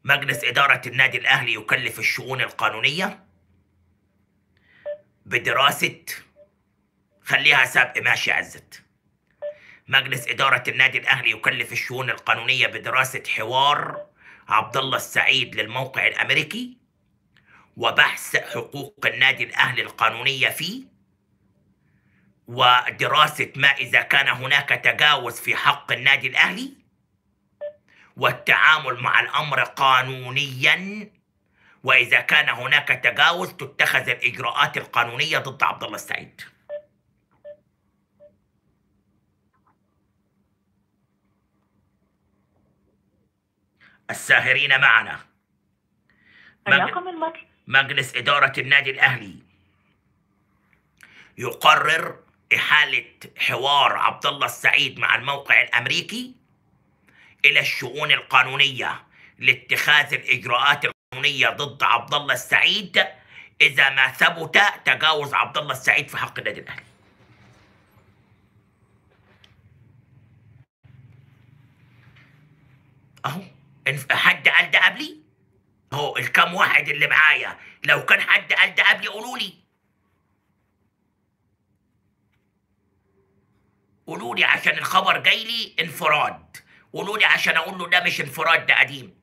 مجلس إدارة النادي الأهلي يكلف الشؤون القانونية بدراسة خليها سابق ماشي عزت مجلس إدارة النادي الأهلي يكلف الشؤون القانونية بدراسة حوار عبد الله السعيد للموقع الأمريكي وبحث حقوق النادي الأهلي القانونية فيه ودراسة ما إذا كان هناك تجاوز في حق النادي الأهلي والتعامل مع الأمر قانونيا وإذا كان هناك تجاوز تتخذ الإجراءات القانونية ضد عبد الله السعيد الساهرين معنا مجل- الرقم المطلوب مجلس إدارة النادي الأهلي يقرر إحالة حوار عبد الله السعيد مع الموقع الأمريكي إلى الشؤون القانونية لاتخاذ الإجراءات القانونية ضد عبد الله السعيد إذا ما ثبت تجاوز عبد الله السعيد في حق النادي الأهلي. أهو إن حد قال ده قبلي؟ اهو الكام واحد اللي معايا لو كان حد قال ده قبلي قولوا لي قولوا لي عشان الخبر جاي لي انفراد قولوا لي عشان اقول له ده مش انفراد ده قديم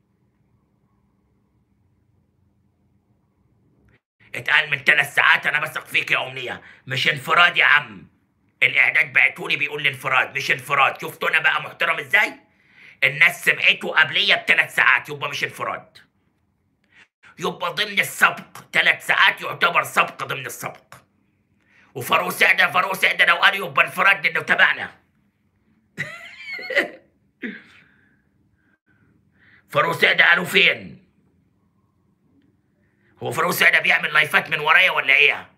اتقال من ثلاث ساعات انا بثق فيك يا امنيه مش انفراد يا عم الاعداد بعتولي بيقول لي انفراد مش انفراد شفتوا انا بقى محترم ازاي الناس سمعته قبليه بثلاث ساعات يبقى مش انفراد يبقى ضمن السبق ثلاث ساعات يعتبر سبق ضمن السبق وفاروق سعده فاروق سعده لو قال يبقى انفراد لانه تبعنا فاروق سعده قالوا فين؟ هو فاروق سعده بيعمل لايفات من ورايا ولا ايه؟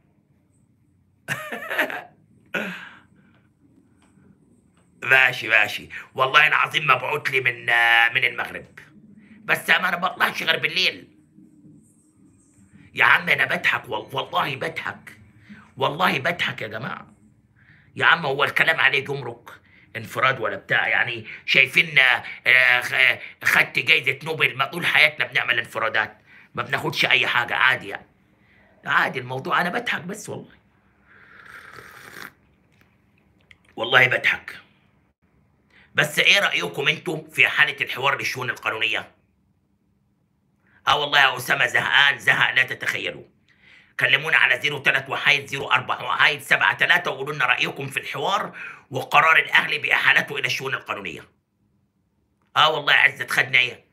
ماشي ماشي والله العظيم مبعوت لي من من المغرب بس ما انا بطلعش غير بالليل يا عم انا بضحك وال- والله بضحك والله بضحك يا جماعه يا عم هو الكلام عليه جمرك انفراد ولا بتاع يعني شايفين آه، خ- خدت جايزه نوبل ما طول حياتنا بنعمل انفرادات ما بناخدش اي حاجه عادي يعني عادي الموضوع انا بضحك بس والله والله بضحك بس ايه رايكم انتم في حاله الحوار للشؤون القانونيه اه والله يا اسامه زهقان زهق لا تتخيلوا كلمونا على 03 وحايد 04 وحايد 7 3 وقولوا لنا رايكم في الحوار وقرار الاهلي باحالته الى الشؤون القانونيه اه والله يا عزت خدنا ايه